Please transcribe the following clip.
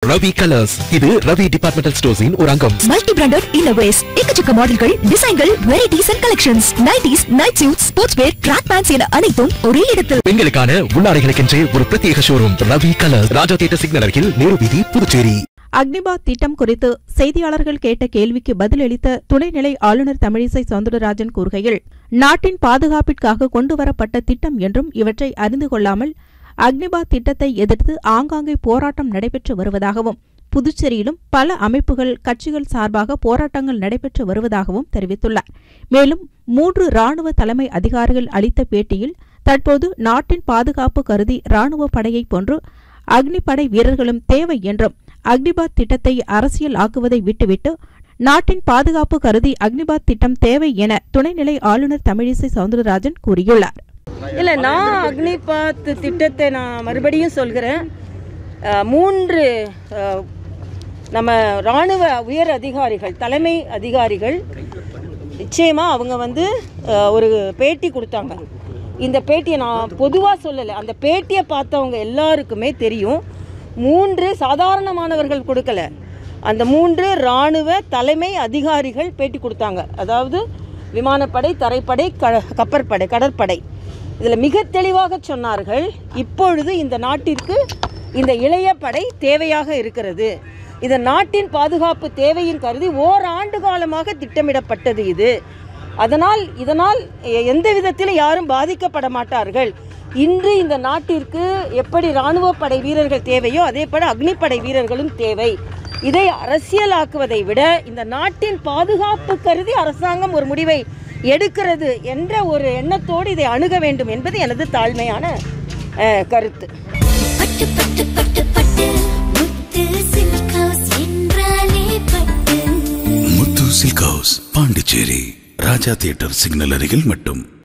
Ravi colours இது Ravi departmental ஸ்டோர்ஸின் ஒரு அங்கம் மல்டி பிராண்டட் இன்னோவேஸ் எக்கச்சக்க மாடல்கள் டிசைன்கள் varieties and collections nighties night suit sports wear track pants என அனைத்தும் ஒரே இடத்தில் பெண்களுக்கான உள்ளாடைகளுக்கென்றே ஒரு பிரத்யேக showroom Ravi colours Raja theatre signal அருகில் நேரு வீதி புதுச்சேரி அக்னிபாத் திட்டம் குறித்து செய்தியாளர்கள் கேட்ட கேள்விக்கு பதிலளித்த துணைநிலை ஆளுநர் தமிழிசை சவுந்தரராஜன் கூறுகையில் நாட்டின் பாதுகாப்பிற்காக கொண்டுவரப்பட்ட திட்டம் என்றும் இவற்றை அறிந்து கொள்ளாமல் அக்னிபாத் திட்டத்தை எதிர்த்து ஆங்காங்கே போராட்டம் நடைபெற்று வருவதாகவும் புதுச்சேரியிலும் பல அமைப்புகள் கட்சிகள் சார்பாக போராட்டங்கள் நடைபெற்று வருவதாகவும் தெரிவித்துள்ளார் மேலும் மூன்று ராணுவ தலைமை அதிகாரிகள் அளித்த பேட்டியில் தற்போது நாட்டின் பாதுகாப்பு கருதி ராணுவ படையைப் போன்று அக்னிப்படை வீரர்களும் தேவை என்றும் அக்னிபாத் திட்டத்தை அரசியல் ஆக்குவதை விட்டுவிட்டு நாட்டின் பாதுகாப்பு கருதி அக்னிபாத் திட்டம் தேவை என துணைநிலை ஆளுநர் தமிழிசை சவுந்தரராஜன் கூறியுள்ளார் இல்லை நான் அக்னிபாத் திட்டத்தை நான் மறுபடியும் சொல்கிறேன் அஹ், மூன்று அஹ், நம்ம இராணுவ உயர் அதிகாரிகள் தலைமை அதிகாரிகள் நிச்சயமாக அவங்க வந்து அஹ், ஒரு பேட்டி கொடுத்தாங்க இந்த பேட்டியை நான் பொதுவாக சொல்லலை அந்த பேட்டியை பார்த்தவங்க எல்லாருக்குமே தெரியும் மூன்று சாதாரணமானவர்கள் கொடுக்கல அந்த மூன்று இராணுவ தலைமை அதிகாரிகள் பேட்டி கொடுத்தாங்க அதாவது விமானப்படை தரைப்படை க கப்பற்படை கடற்படை இதில் மிக தெளிவாக சொன்னார்கள் இப்பொழுது இந்த நாட்டிற்கு இந்த இளைய படை தேவையாக இருக்கிறது இந்த நாட்டின் பாதுகாப்பு தேவையின் கருதி ஓராண்டு காலமாக திட்டமிடப்பட்டது இது அதனால் இதனால் எ- எந்த விதத்திலும் யாரும் பாதிக்கப்பட மாட்டார்கள் இன்று இந்த நாட்டிற்கு எப்படி இராணுவ படை வீரர்கள் தேவையோ அதே போல அக்னிப்படை வீரர்களும் தேவை இதை அரசியலாக்குவதை விட இந்த நாட்டின் பாதுகாப்பு கருதி அரசாங்கம் ஒரு முடிவை எடுக்கிறது என்ற ஒரு எண்ணத்தோடு இதை அணுக வேண்டும் என்பது எனது தாழ்மையான அஹ், கருத்து பட்டு பட்டு பட்டு பட்டு முத்து சில்க் ஹவுஸ் என்றாலே பட்டு Muthu silk house Pondicherry Raja theatre signal அருகில் மட்டும்